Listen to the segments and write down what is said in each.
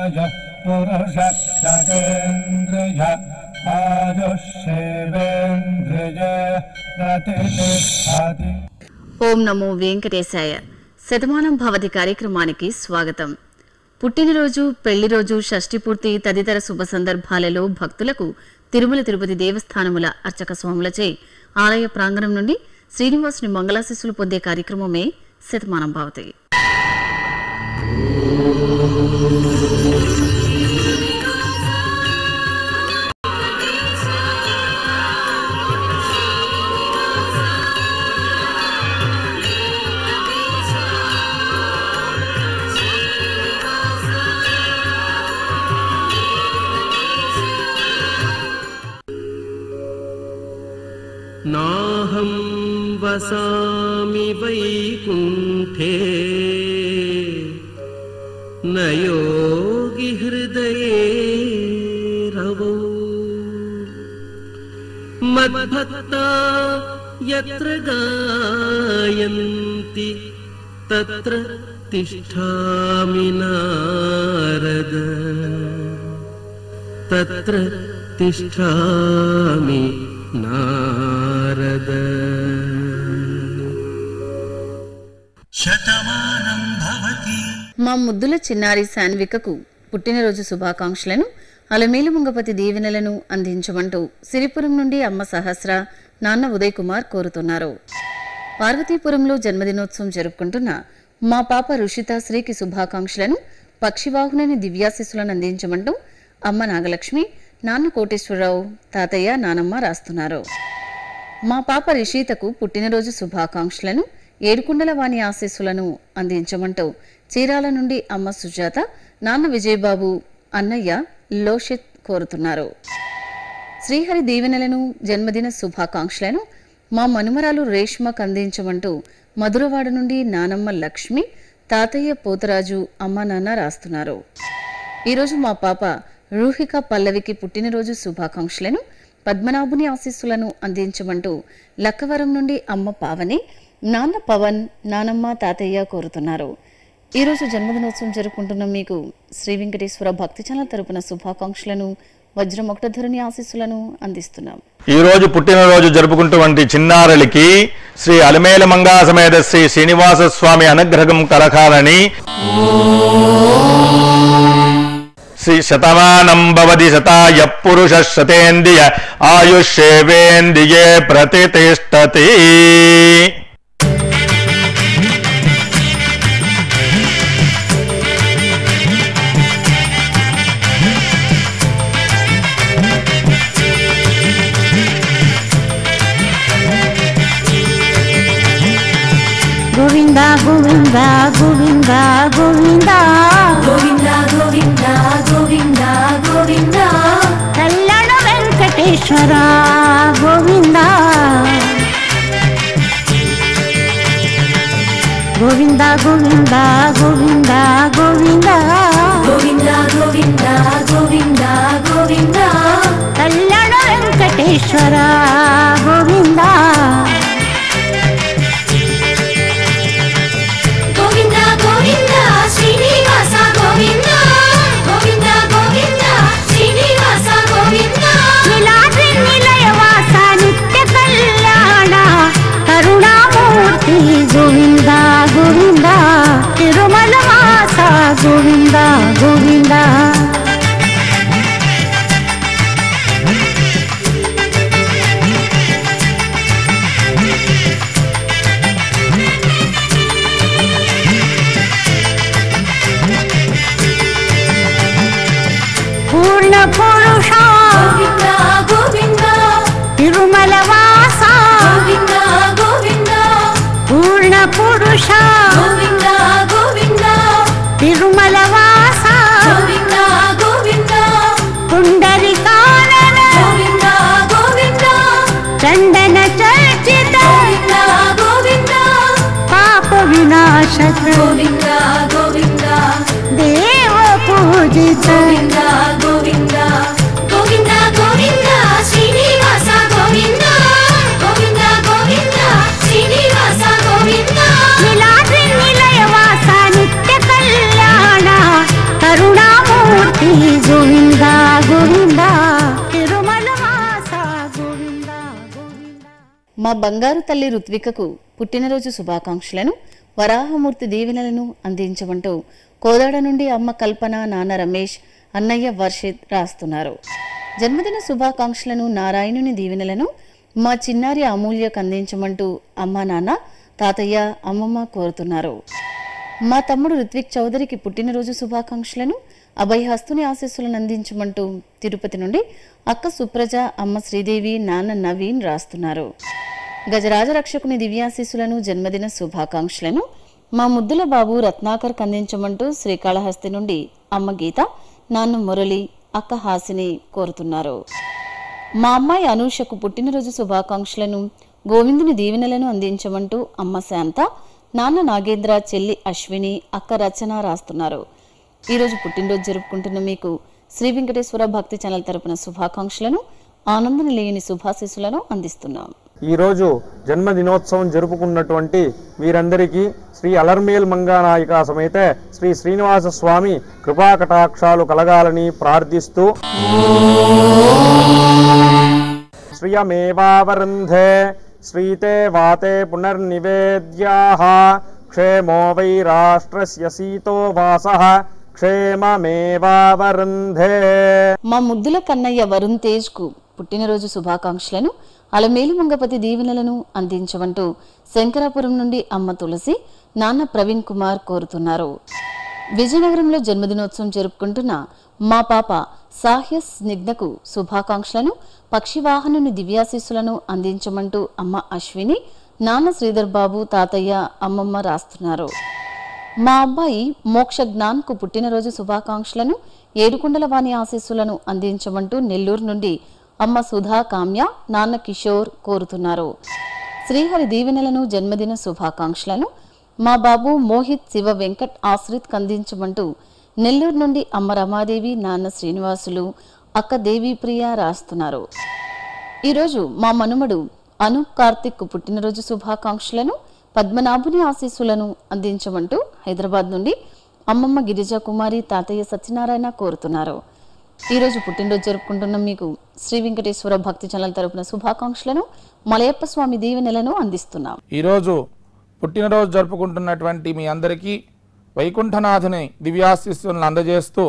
राज पुरुष सतेन्द्रिय आयुष्येवेन्द्रिय प्रतिष्ठति ఓం నమో వెంకటేశాయ శతమానం భవతి కార్యక్రమానికి స్వాగతం పుట్టినరోజు పెళ్లి రోజు షష్ఠి పూర్తి తదితర శుభ సందర్భాలలో భక్తులకు తిరుమల తిరుపతి దేవస్థానముల అర్చక స్వాములచే ఆలయ ప్రాంగణం నుండి శ్రీనివాసుని మంగళాశిస్సులు పొందే కార్యక్రమమే శతమానం భవతి नाहं वसामि वैकुण्ठे न योगि हृदये रवौ मद्भक्ता यत्र गायन्ति तत्र तिष्ठामि नारद तत्र तिष्ठामि नारद మా ముద్దుల చిన్నారి శాన్వికకు పుట్టినరోజు శుభాకాంక్షలను అలమేలు ముంగపతి దీవెనలను అందించమంటూ సిరిపురం నుండి అమ్మ సహస్ర నాన్న ఉదయ్ కుమార్ కోరుతున్నారు పార్వతీపురంలో జన్మదినోత్సవం జరుపుకుంటున్న మా పాప రుషిత శ్రీకి శుభాకాంక్షలను పక్షివాహునని దివ్యాశిస్సులను అందించమంటూ అమ్మ నాగలక్ష్మి నాన్న కోటేశ్వరరావు తాతయ్య నానమ్మ రాస్తున్నారు మా పాప రిషితకు పుట్టినరోజు శుభాకాంక్షలను ఏడుకుండల వాణి ఆశీస్సులను అందించమంటూ చీరాల నుండి అమ్మ సుజాత నాన్న విజయబాబు అన్నయ్య లోషిత్ కోరుతున్నారు శ్రీహరి దీవెనలను జన్మదిన శుభాకాంక్షలను మా మనుమరాలు రేష్మకు అందించమంటూ మధురవాడ నుండి నానమ్మ లక్ష్మి తాతయ్య పోతరాజు అమ్మ నాన్న రాస్తున్నారు ఈరోజు మా పాప రూహిక పల్లవికి పుట్టినరోజు శుభాకాంక్షలను పద్మనాభుని ఆశీస్సులను అందించమంటూ లక్కవరం నుండి అమ్మ పావని నాన్న పవన్ నానమ్మ తాతయ్య కోరుతున్నారు ఈరోజు జన్మదినోత్సవం జరుపుకుంటున్న మీకు శ్రీ వెంకటేశ్వర భక్తి ఛానల్ తరపున శుభాకాంక్షలను వజ్రం ఒకటధరుని ఆశీస్సులను అందిస్తున్నాం ఈ రోజు పుట్టినరోజు జరుపుకుంటున్నటువంటి చిన్నారులకి శ్రీ అలమేల మంగా సమేత శ్రీ శ్రీనివాస స్వామి అనుగ్రహం కలకాలని శ్రీ శతమానం భవతి శతాయ పురుష శతేంద్రియ ఆయుష్యేవేంద్రియే ప్రతిష్టతి గోవింద గోవింద గోవింద గోవింద గోవింద గోవింద గోవింద గోవింద కళ్యాణ వెంకటేశ్వర గోవింద గోవింద గోవింద గోవింద గోవింద గోవింద గోవింద గోవింద గోవింద కళ్యాణ వెంకటేశ్వర గోవింద గోవింద గోవింద శ్రీనివాస గోవింద గోవింద గోవింద శ్రీనివాస గోవింద నిలాద్రి నిలయవాస నిత్య కళ్యాణ కరుణామూర్తి గోవింద గోవింద తిరుమల వాస గోవింద గోవింద పూర్ణ పురుష గోవింద గోవింద తిరుమల వాస గోవింద గోవింద పూర్ణ పురుష గోవింద గోవింద తిరుమల వాస గోవింద గోవింద పుండరికానన గోవింద గోవింద చందన చర్చిత గోవింద గోవింద పాప వినాశక గోవింద గోవింద దేవ పూజిత గోవింద గోవింద గోవింద గోవింద శ్రీనివాస గోవింద గోవింద గోవింద శ్రీనివాస గోవింద నిలాద్రి నిలయవాస నిత్య కళ్యాణ కరుణామూర్తి బంగారు తల్లి రుత్వికకు పుట్టినరోజు శుభాకాంక్షలను వరాహమూర్తి దీవెనలను అందించమంటూ కోదాడ నుండి అమ్మ కల్పన నాన్న రమేష్ అన్నయ్య వర్షిత్ రాస్తున్నారు జన్మదిన శుభాకాంక్షలను నారాయణుని దీవెనలను మా చిన్నారి అమూల్యకు అందించమంటూ అమ్మ నాన్న తాతయ్య అమ్మమ్మ కోరుతున్నారు మా తమ్ముడు రిత్విక్ చౌదరికి పుట్టినరోజు శుభాకాంక్షలను అభయహస్తుని ఆశీస్సులను అందించమంటూ తిరుపతి నుండి అక్క సుప్రజ అమ్మ శ్రీదేవి నాన్న నవీన్ రాస్తున్నారు గజరాజ రక్షకుని దివ్యాశీస్సులను జన్మదిన శుభాకాంక్షలను మా ముద్దుల బాబు రత్నాకర్ అందించమంటూ శ్రీకాళహస్తి నుండి అమ్మ గీత నాన్న మురళి అక్క హాసిని కోరుతున్నారు మా అమ్మాయి అనూషకు పుట్టినరోజు శుభాకాంక్షలను గోవిందుని దీవెనలను అందించమంటూ అమ్మ శాంత నాన్న నాగేంద్ర చెల్లి అశ్విని అక్క రచన రాస్తున్నారు ఈరోజు పుట్టినరోజు జరుపుకుంటున్న మీకు శ్రీ వెంకటేశ్వర భక్తి ఛానల్ తరపున శుభాకాంక్షలను ఆనందం లేని శుభాశీస్సులను అందిస్తున్నాం ఈరోజు జన్మదినోత్సవం జరుపుకున్నటువంటి వీరందరికీ శ్రీ అలర్మేల్ మంగానాయిక సమేత శ్రీ శ్రీనివాస స్వామి కృపాకటాక్షాలు కలగాలని ప్రార్థిస్తూ శ్రియమేవావరుంధే శ్రీతే వాతే పునర్నివేద్యాః క్షేమో వై రాష్ట్రస్య సీతో వాసః క్షేమమేవావరుంధే మా ముద్దుల కన్నయ్య వరుణ్ తేజ్ కు పుట్టినరోజు శుభాకాంక్షలను అలమేలు మంగపతి దీవెనలను అందించమంటూ శంకరాపురం నుండి అమ్మ తులసి నాన్న ప్రవీణ్ కుమార్ కోరుతున్నారు విజయనగరంలో జన్మదినోత్సవం జరుపుకుంటున్న మా పాప సాహ్య స్నిగ్ధకు శుభాకాంక్షలను పక్షివాహనుని దివ్యాశీస్సులను అందించమంటూ అమ్మ అశ్విని నాన్న శ్రీధర్ బాబు తాతయ్య అమ్మమ్మ రాస్తున్నారు మా అబ్బాయి మోక్ష జ్ఞాన్కు పుట్టినరోజు శుభాకాంక్షలను ఏడుకొండల వాణి ఆశీస్సులను అందించమంటూ నెల్లూరు నుండి అమ్మ సుధా కామ్య నాన్న కిషోర్ కోరుతున్నారు శ్రీహరి దీవెనలను జన్మదిన శుభాకాంక్షలను మా బాబు మోహిత్ శివ వెంకట్ ఆశ్రిత్ అందించమంటూ నెల్లూరు నుండి అమ్మ రమాదేవి నాన్న శ్రీనివాసులు అక్క దేవీప్రియ రాస్తున్నారు ఈరోజు మా మనుమడు అనూప్ కార్తిక్ పుట్టినరోజు శుభాకాంక్షలను పద్మనాభుని ఆశీస్సులను అందించమంటూ హైదరాబాద్ నుండి అమ్మమ్మ గిరిజా కుమారి తాతయ్య సత్యనారాయణ కోరుతున్నారు ఈరోజు పుట్టినరోజు జరుపుకుంటున్న మీకు శ్రీ వెంకటేశ్వర భక్తి ఛానల్ తరపున శుభాకాంక్షలను మలయప్ప స్వామి దీవెనలను అందిస్తున్నాం ఈరోజు పుట్టినరోజు జరుపుకుంటున్నటువంటి మీ అందరికీ వైకుంఠనాథుని దివ్యాశిస్సులను అందజేస్తూ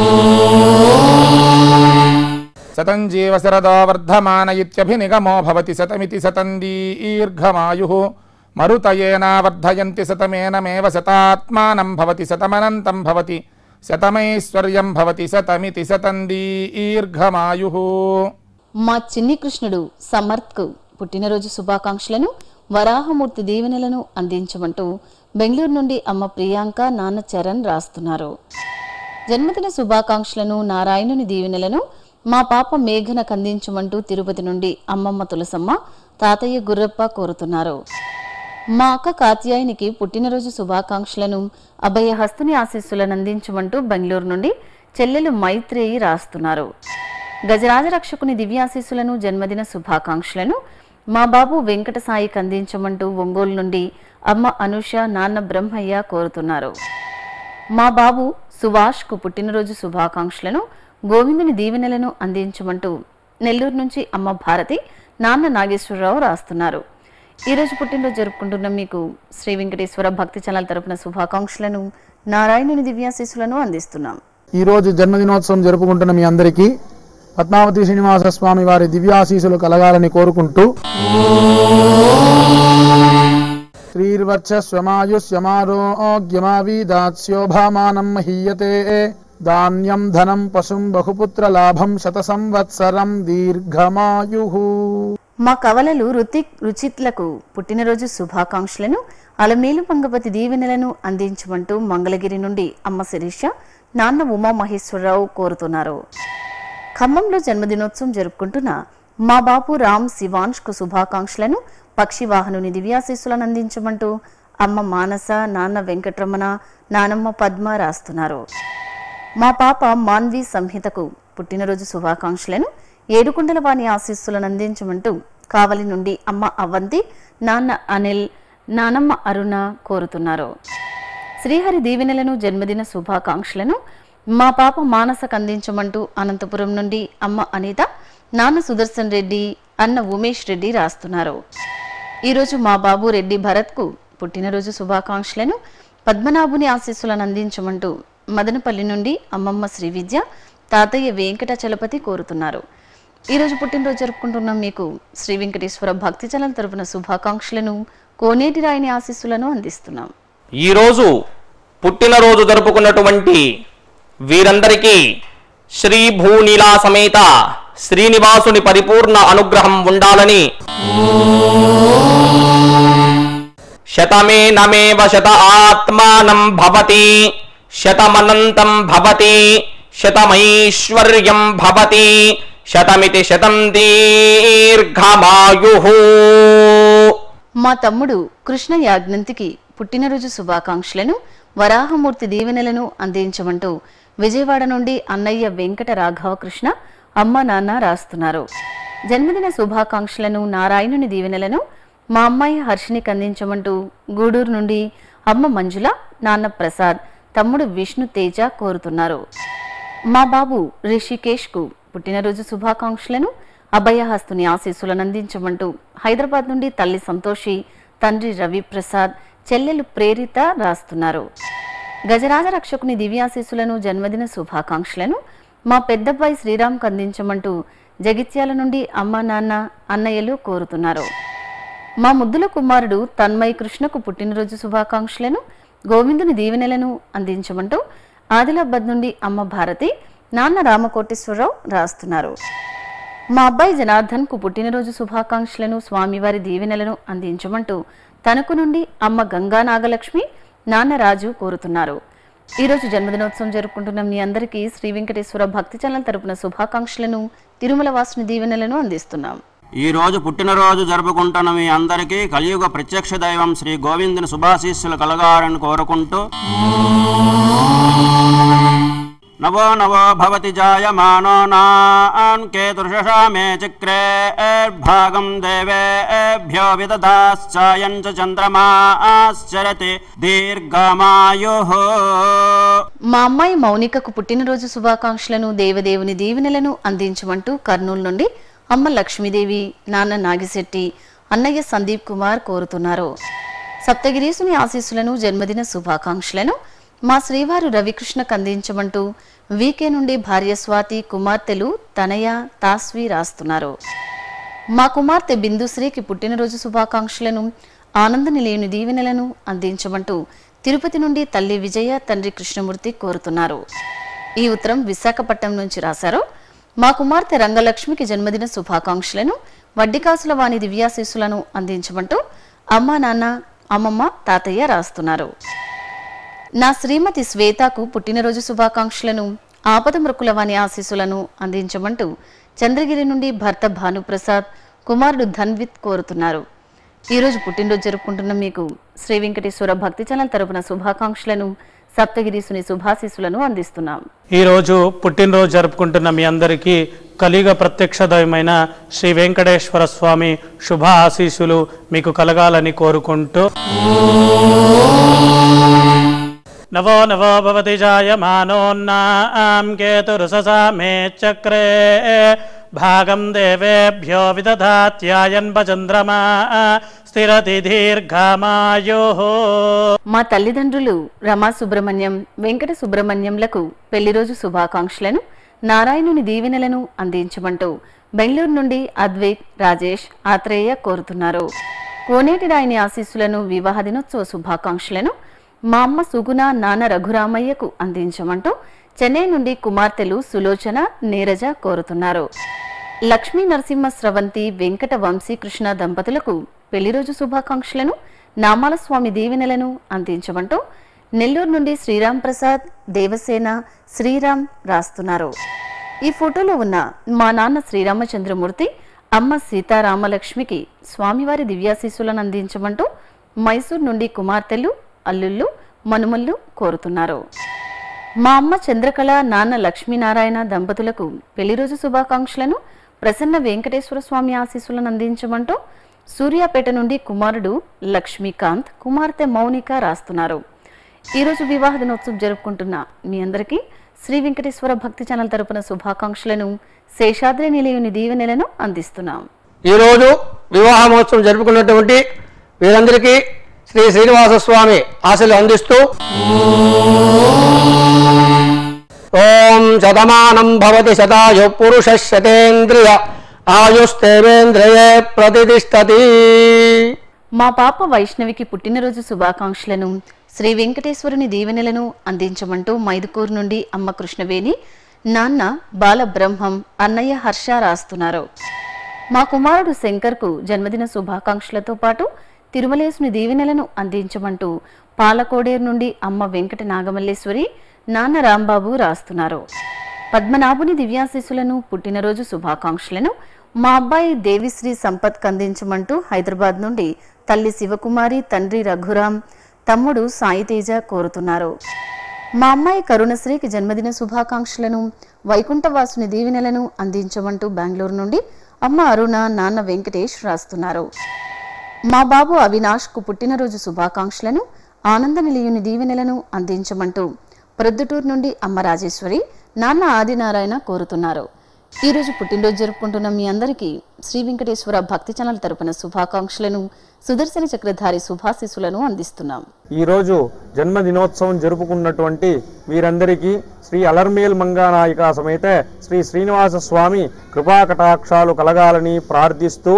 శతం జీవ శరదో వర్ధమాన ఇత్యభినిగమో భవతి శతమితి శతం దీర్ఘమాయు మరుతయేనా వర్ధయంతి శతమేనమేవ శతాత్మానం భవతి శతమనంతం భవతి శతమైశ్వర్యం భవతి శతమితి శతం దీర్ఘమాయు మా చిన్ని కృష్ణుడు సమర్థ్కు పుట్టినరోజు శుభాకాంక్షలను వరాహమూర్తి దీవెనలను అందించమంటూ బెంగళూరు నుండి అమ్మ ప్రియాంక నాన్న చరణ్ రాస్తున్నారు జన్మదిన శుభాకాంక్షలను నారాయణుని దీవెనలను మా పాప మేఘనకు అందించమంటూ తిరుపతి నుండి అమ్మమ్మ తులసమ్మ తాతయ్య గుర్రప్ప కోరుతున్నారు మా అక్క కాత్యాయనికి పుట్టినరోజు శుభాకాంక్షలను అభయహస్తుని ఆశీస్సులను అందించమంటూ బెంగళూరు నుండి చెల్లెలు మైత్రేయి రాస్తున్నారు గజరాజ రక్షకుని దివ్యాశీస్సులను జన్మదిన శుభాకాంక్షలను మా బాబు వెంకట సాయికి అందించమంటూ ఒంగోలు నుండి అమ్మ అనుష నాన్న బ్రహ్మయ్య కోరుతున్నారు మా బాబు సుభాష్కు పుట్టినరోజు శుభాకాంక్షలను గోవిందుని దీవెనలను అందించమంటూ నెల్లూరు నుంచి అమ్మ భారతి నాన్న నాగేశ్వరరావు రాస్తున్నారు ఈరోజు పుట్టినరోజు జరుపుకుంటున్న మీకు శ్రీ వెంకటేశ్వర భక్తి ఛానల్ తరపున శుభాకాంక్షలను నారాయణుని దివ్యాశీస్సులను అందిస్తున్నాం ఈరోజు జన్మదినోత్సవం జరుపుకుంటున్న మీ అందరికీ పద్మావతి శ్రీనివాస స్వామి వారి దివ్యాశీసులు కలగాలని కోరుకుంటూ శ్రీర్వర్చస్వమాయుష్యమారోగ్యమావీదాస్యోభామానం మహీయతే ధాన్యం ధనం పశుం బహుపుత్ర లాభం శత సంవత్సరం దీర్ఘమాయు మా కవలలు రుతిక్ రుచిత్లకు పుట్టినరోజు శుభాకాంక్షలను అలమేలు మంగపతి దీవెనలను అందించమంటూ మంగళగిరి నుండి అమ్మ శిరీష నాన్న ఉమా మహేశ్వరరావు కోరుతున్నారు ఖమ్మంలో జన్మదినోత్సవం జరుపుకుంటున్న మా బాపు రామ్ శివాంష్కు శుభాకాంక్షలను పక్షి వాహనుని దివ్యాశీస్సులను అందించమంటూ అమ్మ మానస నాన్న వెంకటరమణ నానమ్మ పద్మ రాస్తున్నారు మా పాప మాన్వి సంహితకు పుట్టినరోజు శుభాకాంక్షలను ఏడుకుండల వాణి ఆశీస్సులను అందించమంటూ కావలి నుండి అమ్మ అవంతి నాన్న అనిల్ నానమ్మ అరుణ కోరుతున్నారు శ్రీహరి దీవెనలను జన్మదిన శుభాకాంక్షలను మా పాప మానసకు అందించమంటూ అనంతపురం నుండి అమ్మ అనిత నాన్న సుదర్శన్ రెడ్డి అన్న ఉమేష్ రెడ్డి రాస్తున్నారు ఈరోజు మా బాబు రెడ్డి భరత్కు పుట్టినరోజు శుభాకాంక్షలను పద్మనాభుని ఆశీస్సులను అందించమంటూ మదనపల్లి నుండి అమ్మమ్మ శ్రీ విద్య తాతయ్య వెంకట చలపతి కోరుతున్నారు ఈరోజు పుట్టినరోజు జరుపుకుంటున్న మీకు శ్రీ వెంకటేశ్వర భక్తి చలం తరపున శుభాకాంక్షలను కోనేటి రాయిని ఆశీస్సులను అందిస్తున్నాం ఈరోజు పుట్టినరోజు జరుపుకున్నటువంటి వీరందరికీ శ్రీ భూనీలా సమేత శ్రీనివాసుని పరిపూర్ణ అనుగ్రహం ఉండాలని శతమే నమేవ శత ఆత్మానం భవతి శతమనంతం భవతి శతమైశ్వర్యం భవతి శతమితి శతం దీర్ఘమాయు మా తమ్ముడు కృష్ణ యాజ్ఞంతికి పుట్టినరోజు శుభాకాంక్షలను వరాహమూర్తి దీవెనలను అందించమంటూ విజయవాడ నుండి అన్నయ్య వెంకట రాఘవ కృష్ణ అమ్మ నాన్న రాస్తున్నారు జన్మదిన శుభాకాంక్షలను నారాయణుని దీవెనలను మా అమ్మాయి హర్షినికి అందించమంటూ గూడూరు నుండి అమ్మ మంజుల నాన్న ప్రసాద్ తమ్ముడు విష్ణు తేజ కోరుతున్నారు మా బాబు రిషికేష్కు పుట్టినరోజు శుభాకాంక్షలను అభయహస్తుని ఆశీస్సులను అందించమంటూ హైదరాబాద్ నుండి తల్లి సంతోషి తండ్రి రవి ప్రసాద్ చెల్లెలు ప్రేరిత రాస్తున్నారు గజరాజ రక్షకుని దివ్యాశీస్సులను జన్మదిన శుభాకాంక్షలను మా పెద్దబ్బాయి శ్రీరామ్కు అందించమంటూ జగిత్యాల నుండి అమ్మ నాన్న అన్నయ్యలు కోరుతున్నారు మా ముద్దుల కుమారుడు తన్మయ్ కృష్ణకు పుట్టినరోజు శుభాకాంక్షలను గోవిందుని దీవెనలను అందించమంటూ ఆదిలాబాద్ నుండి అమ్మ భారతి నాన్న రామకోటేశ్వరరావు రాస్తున్నారు మా అబ్బాయి జనార్దన్కు పుట్టినరోజు శుభాకాంక్షలను స్వామివారి దీవెనలను అందించమంటూ తణుకు నుండి అమ్మ గంగా నాగలక్ష్మి నాన్న రాజు కోరుతున్నారు ఈరోజు జన్మదినోత్సవం జరుపుకుంటున్న మీ అందరికీ శ్రీ వెంకటేశ్వర భక్తి చలన తరపున శుభాకాంక్షలను తిరుమల వాసుని దీవెనలను అందిస్తున్నాం ఈ రోజు పుట్టినరోజు జరుపుకుంటున్న మీ అందరికీ కలియుగ ప్రత్యక్ష దైవం శ్రీ గోవిందుని శుభాశీస్సులు కలగాలని కోరుకుంటూ నవో నవో భవతి జాయమానో నాన్ కేతుర్షశామే చక్రే భాగం దేవేభ్యో విదదాశ్చాయం చ చంద్రమాశ్చరతి దీర్ఘమాయు మా అమ్మాయి మౌనికకు పుట్టినరోజు శుభాకాంక్షలను దేవదేవుని దీవెనలను అందించమంటూ కర్నూలు నుండి అమ్మ లక్ష్మీదేవి నాన్న నాగిశెట్టి అన్నయ్య సందీప్ కుమార్ కోరుతున్నారు సప్తగిరీసుని ఆశీస్సులను జన్మదిన శుభాకాంక్షలను మా శ్రీవారు రవికృష్ణకు అందించమంటూ వీకే నుండి భార్య స్వాతి కుమార్తెలు తనయ తాస్వి రాస్తున్నారు మా కుమార్తె బిందుశ్రీకి పుట్టినరోజు శుభాకాంక్షలను ఆనంద నిలయని దీవెనలను అందించమంటూ తిరుపతి నుండి తల్లి విజయ తండ్రి కృష్ణమూర్తి కోరుతున్నారు ఈ ఉత్తరం విశాఖపట్నం నుంచి రాశారు మా కుమార్తె రంగలక్ష్మికి జన్మదిన శుభాకాంక్షలను వడ్డికాసుల వాణి దివ్యాశీస్సులను అందించమంటూ అమ్మా నాన్న అమ్మమ్మ తాతయ్య రాస్తున్నారు నా శ్రీమతి శ్వేతకు పుట్టినరోజు శుభాకాంక్షలను ఆపద మృక్కుల వాణి ఆశీస్సులను అందించమంటూ చంద్రగిరి నుండి భర్త భానుప్రసాద్ కుమారుడు ధన్విత్ కోరుతున్నారు ఈరోజు పుట్టినరోజు జరుపుకుంటున్న మీకు శ్రీ వెంకటేశ్వర భక్తి ఛానల్ తరపున శుభాకాంక్షలను సప్తగిరీసుని శుభాశీస్సులను అందిస్తున్నాం ఈరోజు పుట్టినరోజు జరుపుకుంటున్న మీ అందరికీ కలియుగ ప్రత్యక్ష దైవమైన శ్రీ వెంకటేశ్వర స్వామి శుభ ఆశీస్సులు మీకు కలగాలని కోరుకుంటూ నవో నవో భవతి జాయమానోన్నాం కేతురుససా మే చక్రే భాగం దేవేభ్యో విదధాత్యాయన్పచంద్రమా స్థిరతి దీర్ఘమాయో మా తల్లిదండ్రులు రమా సుబ్రహ్మణ్యం వెంకట సుబ్రహ్మణ్యంలకు పెళ్లి రోజు శుభాకాంక్షలను నారాయణుని దీవెనలను అందించమంటూ బెంగళూరు నుండి అద్వైత్ రాజేష్ ఆత్రేయ కోరుతున్నారు కోనేటి రాయిని ఆశీస్సులను వివాహ దినోత్సవ శుభాకాంక్షలను మా అమ్మ సుగుణ నాన్న రఘురామయ్యకు అందించమంటూ చెన్నై నుండి కుమార్తెలు సులోచన నీరజ కోరుతున్నారు లక్ష్మీ నరసింహ స్రవంతి వెంకట వంశీకృష్ణ దంపతులకు పెళ్లిరోజు శుభాకాంక్షలను నామాల స్వామి దీవెనలను అందించమంటూ నెల్లూరు నుండి శ్రీరామ్ ప్రసాద్ దేవసేన శ్రీరామ్ రాస్తున్నారు ఈ ఫోటోలో ఉన్న మా నాన్న శ్రీరామచంద్రమూర్తి అమ్మ సీతారామలక్ష్మికి స్వామివారి దివ్యాశీస్సులను అందించమంటూ మైసూర్ నుండి కుమార్తెలు అల్లుళ్ళు మనుమల్లు కోరుతున్నారు మా అమ్మ చంద్రకళ నాన్న లక్ష్మీనారాయణ దంపతులకు పెళ్లిరోజు శుభాకాంక్షలను ప్రసన్న వెంకటేశ్వర స్వామి ఆశీస్సులను అందించమంటూ సూర్యాపేట నుండి కుమారుడు లక్ష్మీకాంత్ కుమార్తె మౌనిక రాస్తున్నారు ఈరోజు వివాహ దినోత్సవం జరుపుకుంటున్న మీ అందరికీ శ్రీ వెంకటేశ్వర భక్తి ఛానల్ తరపున శుభాకాంక్షలను శేషాద్రి నిలయుని దీవెనలను అందిస్తున్నాం ఈరోజు వివాహ మహోత్సవం జరుపుకున్నటువంటి వీరందరికీ శ్రీ శ్రీనివాస స్వామి ఆశలు అందిస్తూ ఓం శతమానం భవతి శతాయు పురుష శతేంద్రియ ఆయుస్తేవేంద్రియే ప్రతిష్టతి మా పాప వైష్ణవికి పుట్టినరోజు శుభాకాంక్షలను శ్రీ వెంకటేశ్వరుని దీవెనలను అందించమంటూ మైదుకూరు నుండి అమ్మ కృష్ణవేణి నాన్న బాలబ్రహ్మం అన్నయ్య హర్ష రాస్తున్నారు మా కుమారుడు శంకర్కు జన్మదిన శుభాకాంక్షలతో పాటు తిరుమలేసుని దీవెనలను అందించమంటూ పాలకోడేరు నుండి అమ్మ వెంకట నాగమల్లేశ్వరి నాన్న రాంబాబు రాస్తున్నారు పద్మనాభుని దివ్యాశీస్సులను పుట్టినరోజు శుభాకాంక్షలను మా అబ్బాయి దేవిశ్రీ సంపత్ అందించమంటూ హైదరాబాద్ నుండి తల్లి శివకుమారి తండ్రి రఘురాం తమ్ముడు సాయితేజ కోరుతున్నారు మా అమ్మాయి కరుణశ్రీకి జన్మదిన శుభాకాంక్షలను వైకుంఠవాసుని దీవెనలను అందించమంటూ బెంగళూరు నుండి అమ్మ అరుణ నాన్న వెంకటేష్ రాస్తున్నారు మా బాబు అవినాష్కు పుట్టినరోజు శుభాకాంక్షలను ఆనంద నిలయుని దీవెనలను అందించమంటూ ప్రొద్దుటూరు నుండి అమ్మ రాజేశ్వరి నాన్న ఆదినారాయణ కోరుతున్నారు ఈ రోజు పుట్టినరోజు జరుపుకుంటున్న మీ అందరికీ శ్రీ వెంకటేశ్వర భక్తి ఛానల్ తరపున శుభాకాంక్షలను సుదర్శన చక్రధారి శుభాశీస్సులను అందిస్తున్నాం ఈరోజు జన్మదినోత్సవం జరుపుకున్నటువంటి వీరందరికీ శ్రీ అలర్మేల్ మంగానాయిక సమేత శ్రీ శ్రీనివాస స్వామి కృపాకటాక్షాలు కలగాలని ప్రార్థిస్తూ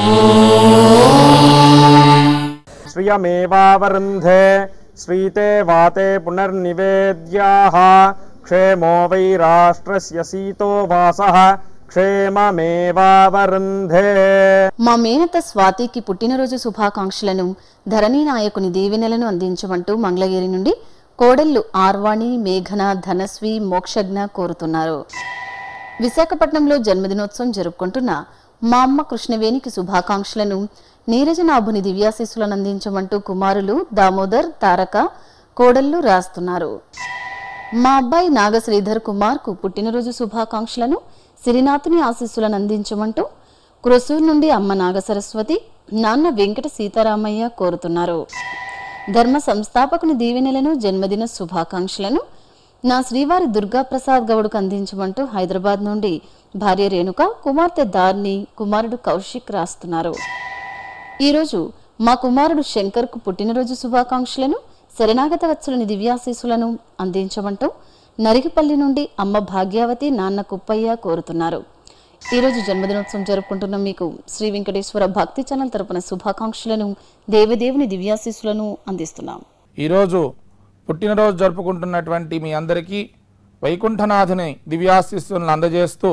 శ్రియమేవావరుంధే శ్రీతే వాతే పునర్నివేద్యాః క్షేమో వై రాష్ట్రస్య సీతో వాసః క్షేమమేవావరుంధే మా మేనత స్వాతికి పుట్టినరోజు శుభాకాంక్షలను ధరణి నాయకుని దీవెనలను అందించమంటూ మంగళగిరి నుండి కోడళ్లు ఆర్వాణి మేఘన ధనస్వి మోక్షజ్ఞ కోరుతున్నారు విశాఖపట్నంలో జన్మదినోత్సవం జరుపుకుంటున్న మా అమ్మ కృష్ణవేణికి శుభాకాంక్షలను నీరజనాభుని దివ్యాశీస్సులను అందించమంటూ కుమారులు దామోదర్ తారక కోడళ్లు రాస్తున్నారు మా అబ్బాయి నాగశ్రీధర్ కుమార్కు పుట్టినరోజు శుభాకాంక్షలను సిరినాథుని ఆశీస్సులను అందించమంటూ క్రొసూరు నుండి అమ్మ నాగసరస్వతి నాన్న వెంకట సీతారామయ్య కోరుతున్నారు ధర్మ సంస్థాపకుని దీవెనలను జన్మదిన శుభాకాంక్షలను నా శ్రీవారి దుర్గాప్రసాద్ గౌడ్కు అందించమంటూ హైదరాబాద్ నుండి భార్య రేణుక కుమార్తె దార్ని కుమారుడు కౌశిక్ రాస్తున్నారు ఈరోజు మా కుమారుడు శంకర్కు పుట్టినరోజు శుభాకాంక్షలను శరణాగత వత్సలుని దివ్యాశీసులను అందించమంటూ నరిగిపల్లి నుండి అమ్మ భాగ్యావతి నాన్న కుప్పయ్య కోరుతున్నారు ఈరోజు జన్మదినోత్సవం జరుపుకుంటున్న మీకు శ్రీ వెంకటేశ్వర భక్తి ఛానల్ తరపున శుభాకాంక్షలను దేవదేవుని దివ్యాశీసులను అందిస్తున్నాం ఈరోజు పుట్టినరోజు జరుపుకుంటున్నటువంటి మీ అందరికీ వైకుంఠనాథుని దివ్యాశిస్సులను అందజేస్తూ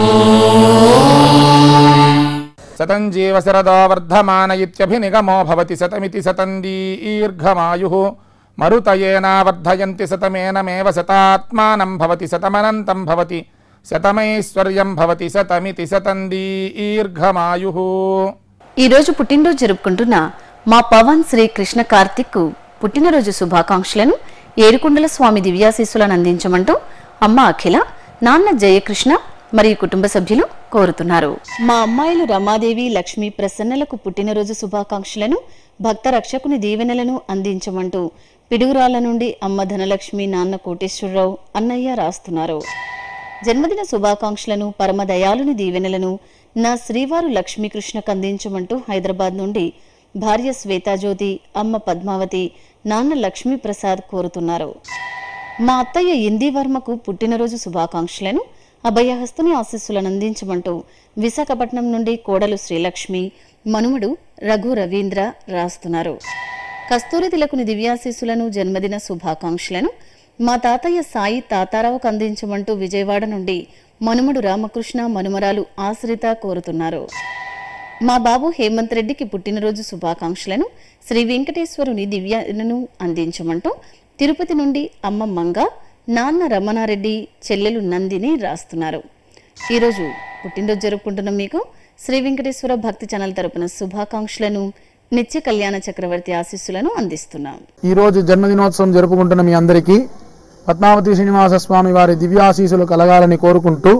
శతం జీవ శరదో వర్ధమాన ఇత్యభినిగమో భవతి శతమితి శతం దీర్ఘమాయు మరుతయేనా వర్ధయంతి శతమేనమేవ శతాత్మానం భవతి శతమనంతం భవతి శతమైశ్వర్యం భవతి శతమితి శతం దీర్ఘమాయు ఈరోజు పుట్టినరోజు జరుపుకుంటున్న మా పవన్ శ్రీ కృష్ణ కార్తిక్ పుట్టినరోజు శుభాకాంక్షలను ఏడుకొండల స్వామి దివ్యాశీస్సులను అందించమంటూ అమ్మ అఖిల నాన్న జయకృష్ణ మరియు కుటుంబ సభ్యులు కోరుతున్నారు మా అమ్మాయిలు రమాదేవి లక్ష్మి ప్రసన్నలకు పుట్టినరోజు శుభాకాంక్షలను భక్త రక్షకుని దీవెనలను అందించమంటూ పిడుగురాల నుండి అమ్మ ధనలక్ష్మి నాన్న కోటేశ్వరరావు అన్నయ్య రాస్తున్నారు జన్మదిన శుభాకాంక్షలను పరమదయాలుని దీవెనలను నా శ్రీవారు లక్ష్మీకృష్ణకు అందించమంటూ హైదరాబాద్ నుండి భార్య శ్వేతాజ్యోతి అమ్మ పద్మావతి నాన్న లక్ష్మీప్రసాద్ కోరుతున్నారు మా అత్తయ్య ఇందివర్మకు పుట్టినరోజు శుభాకాంక్షలను అభయహస్తుని ఆశీస్సులను అందించమంటూ విశాఖపట్నం నుండి కోడలు శ్రీలక్ష్మి మనుమడు రఘు రవీంద్ర రాస్తున్నారు కస్తూరి తిలకుని దివ్యాశీస్సులను జన్మదిన శుభాకాంక్షలను మా తాతయ్య సాయి తాతారావుకు అందించమంటూ విజయవాడ నుండి మనుమడు రామకృష్ణ మనుమరాలు ఆశ్రిత కోరుతున్నారు మా బాబు హేమంత్ రెడ్డికి పుట్టినరోజు శుభాకాంక్షలను శ్రీ వెంకటేశ్వరుని దివ్యను అందించమంటూ తిరుపతి నుండి అమ్మ మంగ నాన్న రమణారెడ్డి చెల్లెలు నందిని రాస్తున్నారు ఈరోజు పుట్టినరోజు జరుపుకుంటున్న మీకు శ్రీ వెంకటేశ్వర భక్తి ఛానల్ తరపున శుభాకాంక్షలను నిత్య కళ్యాణ చక్రవర్తి ఆశీస్సులను అందిస్తున్నాం ఈ రోజు జన్మదినోత్సవం జరుపుకుంటున్న మీ అందరికీ పద్మావతి శ్రీనివాస స్వామి వారి దివ్యాశీసులు కలగాలని కోరుకుంటూ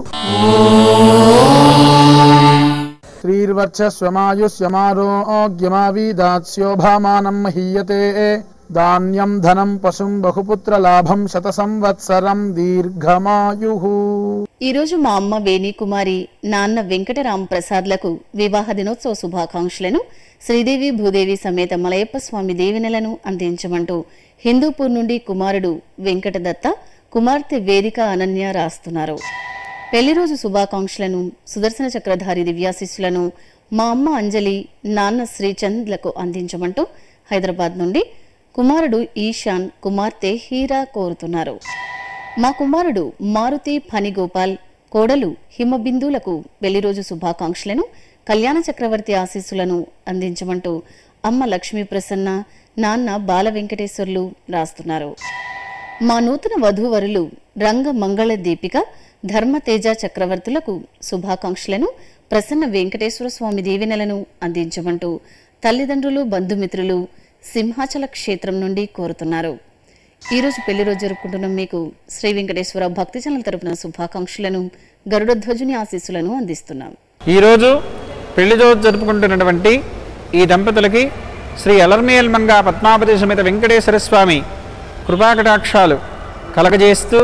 శ్రీర్వర్చస్వమాయుష్యమారోగ్యమావీదాత్స్యోభామానం మహీయతే ధాన్యం ధనం పశుం బహుపుత్ర లాభం శత సంవత్సరం దీర్ఘమాయు ఈరోజు మా అమ్మ వేణి కుమారి నాన్న వెంకటరామ ప్రసాద్లకు వివాహ దినోత్సవ శుభాకాంక్షలను శ్రీదేవి భూదేవి సమేత మలయప్ప స్వామి దీవెనలను అందించమంటూ హిందూపూర్ నుండి కుమారుడు వెంకటదత్త కుమార్తె వేదిక అనన్య రాస్తున్నారు పెళ్లి రోజు శుభాకాంక్షలను సుదర్శన చక్రధారి దివ్యాశిస్సులను మా అమ్మ అంజలి నాన్న శ్రీచంద్లకు అందించమంటూ హైదరాబాద్ నుండి కుమారుడు ఈశాన్ కుమార్తె హీరా కోరుతున్నారు మా కుమారుడు మారుతి ఫణిగోపాల్ కోడలు హిమబిందులకు పెళ్లి రోజు శుభాకాంక్షలను కళ్యాణ చక్రవర్తి ఆశీస్సులను అందించమంటూ అమ్మ లక్ష్మీ ప్రసన్న నాన్న బాల వెంకటేశ్వర్లు రాస్తున్నారు మా నూతన వధూవరులు రంగ మంగళ దీపిక ధర్మతేజ చక్రవర్తులకు శుభాకాంక్షలను ప్రసన్న వెంకటేశ్వర స్వామి దీవెనలను అందించమంటూ తల్లిదండ్రులు బంధుమిత్రులు సింహాచల క్షేత్రం నుండి కోరుతున్నారు ఈ రోజు పెళ్లి రోజు జరుపుకుంటున్న మీకు శ్రీ వెంకటేశ్వర భక్తి ఛానల్ తరపున శుభాకాంక్షలను గరుడ ధ్వజుని ఆశీస్సులను అందిస్తున్నాం ఈరోజు పెళ్లి రోజు జరుపుకుంటున్నటువంటి ఈ దంపతులకి శ్రీ అలర్మేల్ మంగా పద్మావతి సమేత వెంకటేశ్వర స్వామి కృపాకటాక్షాలు కలగజేస్తూ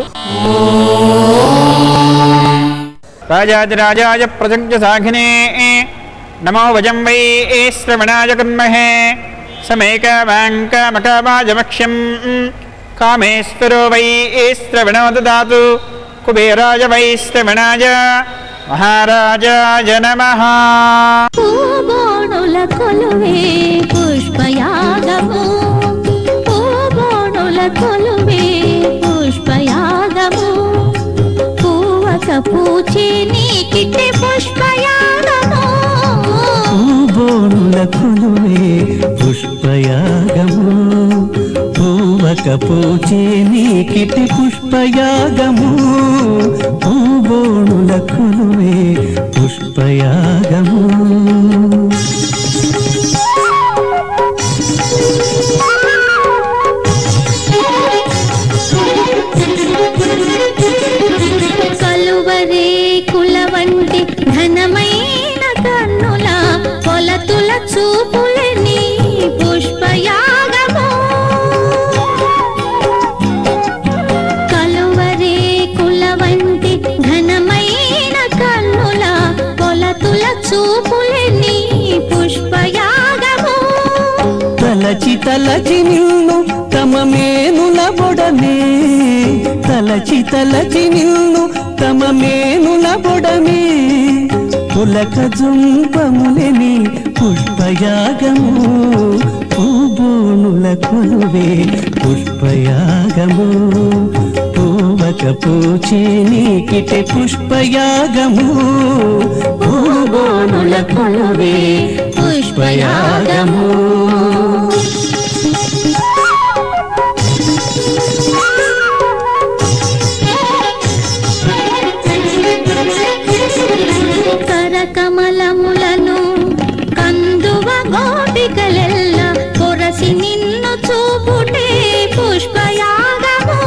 రాజాదిరాజాయ ప్రజజ్ఞ సాఘినే నమో వజం వై శ్రవణాయ కన్మహే సమేకవాంకమకవాజమక్ష్యం కామేశ్వరో వై శ్రవణో దదాతు కుబేరాయ వై శ్రవణాయ మహారాజాయ నమః పూబోణుల కొలువే పుష్పయాగము పూబోణుల కొలువే పుష్పయాగము పూవక పూచే నీకిటే పుష్పయాగము పూబోణుల కొలువే పుష్పయాగము పూవక పూచే నీకిటి పుష్పయాగము పూబోణుల కొలువే పుష్పయాగము కలువరే కుల వంటి ఘనమైన కన్నుల పొలతుల చూపులని పుష్పయాగము కలువరే కుల వంటి ఘనమైన కన్నుల పొలతుల చూపులని పుష్పయాగము తలచి తలచి నిన్ను తమ మేనుల బొడమే తలచి తలచి నిన్ను తమ మేనుల బొడమే పులక జుంపములని పుష్పయాగము పూబోనుల కొలువే పుష్పయాగము పూవక పూచే నీకిటే పుష్పయాగము పూబోనుల కొలువే పుష్పయాగము కరకమలములను కందువ గోపికలెల్ల పొరసి నిన్ను చూపుటే పుష్పయాగము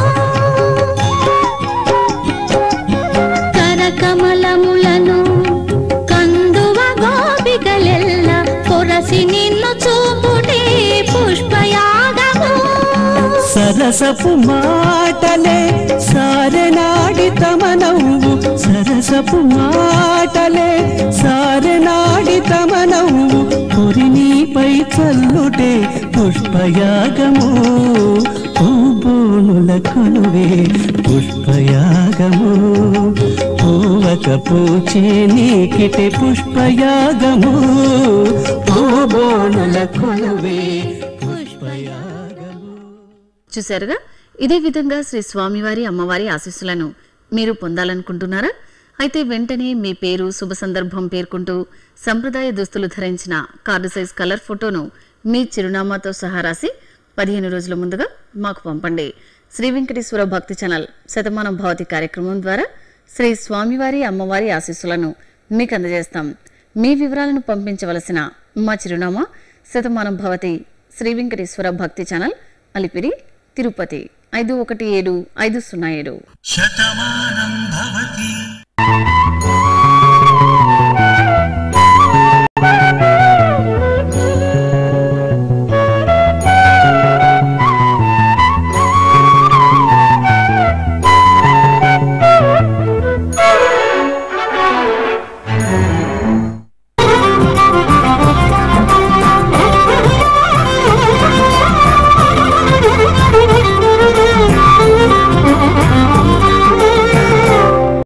కరకమలములను కందువ గోపికలెల్ల పొరసి నిన్ను చూపుటే పుష్పయాగము సరసపు మాటలే సారెనాడి తమ నవ్వు సరసపు మాటలే సారెనాడి తమ నవ్వు పొరినీపై చల్లుటే పుష్పయాగము పూబోనుల కొలువే పుష్పయాగము పూవక పూచే నీకిటే పుష్పయాగము పూబోనుల కొలువే చూశారుగా ఇదే విధంగా శ్రీ స్వామివారి అమ్మవారి ఆశీస్సులను మీరు పొందాలనుకుంటున్నారా అయితే వెంటనే మీ పేరు శుభ సందర్భం పేర్కొంటూ సంప్రదాయ దుస్తులు ధరించిన కార్డు సైజ్ కలర్ ఫోటోను మీ చిరునామాతో సహా రాసి పదిహేను రోజుల ముందుగా మాకు పంపండి శ్రీ వెంకటేశ్వర భక్తి ఛానల్ శతమానం భవతి కార్యక్రమం ద్వారా శ్రీ స్వామివారి అమ్మవారి ఆశీస్సులను మీకు అందజేస్తాం మీ వివరాలను పంపించవలసిన మా చిరునామా శతమానం భవతి శ్రీ వెంకటేశ్వర భక్తి ఛానల్ అలిపిరి తిరుపతి ఐదు ఒకటి ఏడు ఐదు సున్నా ఏడు శతమానం భవతి